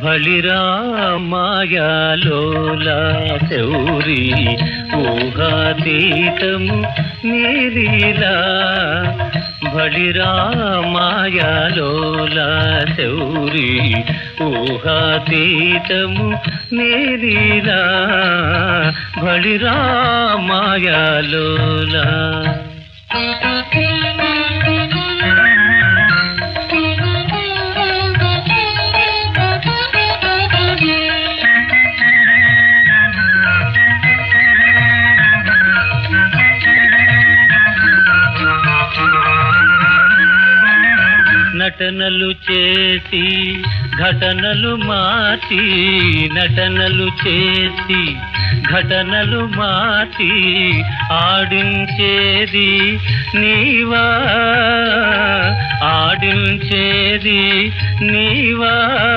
బలిరా మాయాలోలా శౌరి ఊహాతీతము నీలీలా బలిరా మాయాలోలా శౌరి ఊహాతీతము నీలీలా బలిరా మాయాలోలా నటనలు చేసి ఘటనలు మార్చి నటనలు చేసి ఘటనలు మార్చి ఆడించేది నీవా ఆడించేది నీవా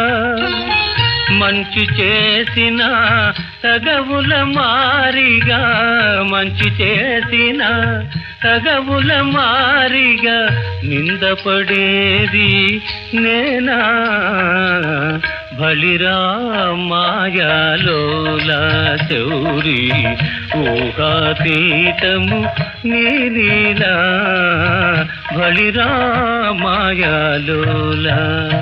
మంచు చేసిన తగవుల మారిగా మంచు చేసిన తగవుల మారిగా నిందపడేది నేనా బలిరా మాయాలోలా శౌరి ఊహాతీతము నీలీలా బలిరా మాయాలోలా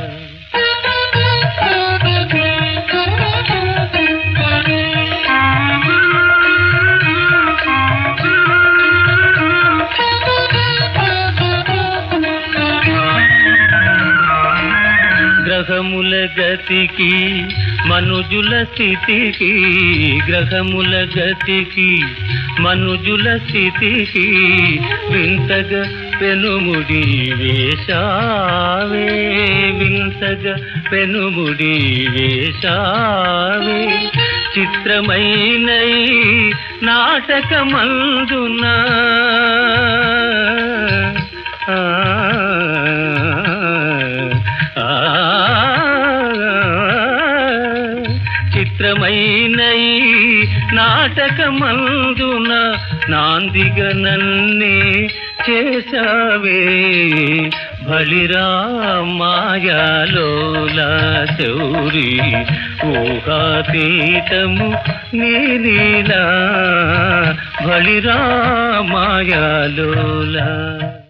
గ్రహముల గతికి మనుజుల స్థితికి గ్రహముల గతికి మనుజుల స్థితికి వింతగా పెనుముడి వేశావే వింతగా పెనుముడి వేశావే చిత్రమైన ఈ నాటకమందునా ఆ ఆ చిత్రమైన ఈ నాటకమందున నాందిగ నన్నే చేశావే బలిరా మాయాలోలా శౌరి ఊహాతీతము నీలీలా బలిరా మాయాలోలా